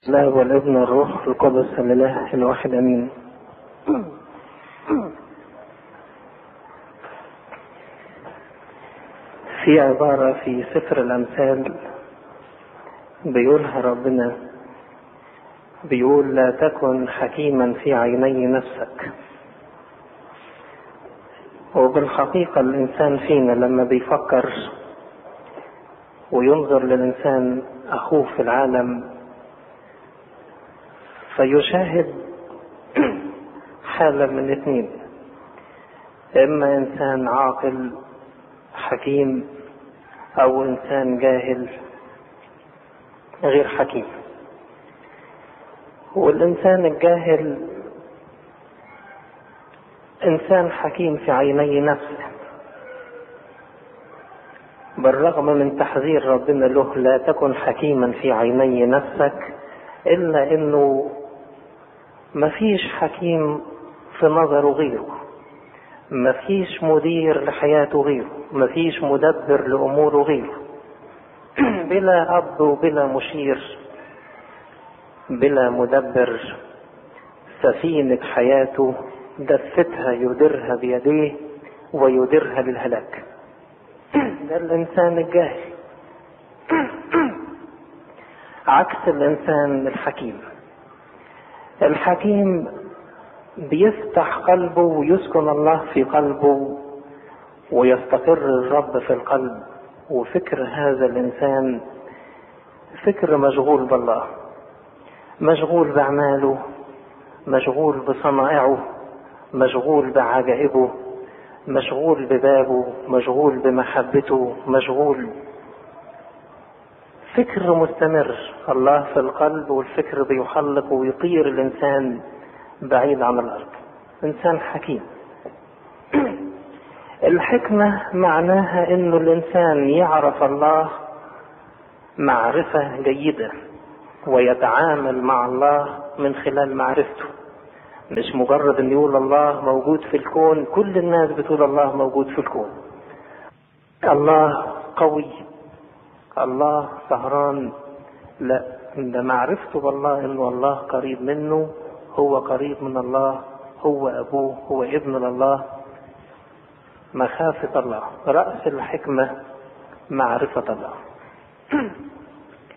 الله والابن والروح القدس الاله الواحد امين في عبارة في سفر الأمثال بيقولها ربنا بيقول لا تكن حكيما في عيني نفسك وبالحقيقة الإنسان فينا لما بيفكر وينظر للإنسان أخوه في العالم فيشاهد حالة من اثنين إما إنسان عاقل حكيم أو إنسان جاهل غير حكيم والإنسان الجاهل إنسان حكيم في عيني نفسه بالرغم من تحذير ربنا له لا تكن حكيما في عيني نفسك إلا إنه مفيش حكيم في نظره غيره مفيش مدير لحياته غيره مفيش مدبر لأموره غيره بلا أب وبلا مشير بلا مدبر سفينة حياته دفتها يديرها بيديه ويديرها للهلاك ده الإنسان الجاهل عكس الإنسان الحكيم الحكيم بيفتح قلبه ويسكن الله في قلبه ويستقر الرب في القلب وفكر هذا الإنسان فكر مشغول بالله مشغول بأعماله مشغول بصنائعه مشغول بعجائبه مشغول ببابه مشغول بمحبته مشغول فكر مستمر الله في القلب والفكر بيحلق ويطير الإنسان بعيد عن الأرض إنسان حكيم الحكمة معناها إنه الإنسان يعرف الله معرفة جيدة ويتعامل مع الله من خلال معرفته مش مجرد ان يقول الله موجود في الكون كل الناس بتقول الله موجود في الكون الله قوي الله سهران لا ده معرفته بالله انه الله قريب منه هو قريب من الله هو ابوه هو ابن لله مخافة الله رأس الحكمة معرفة الله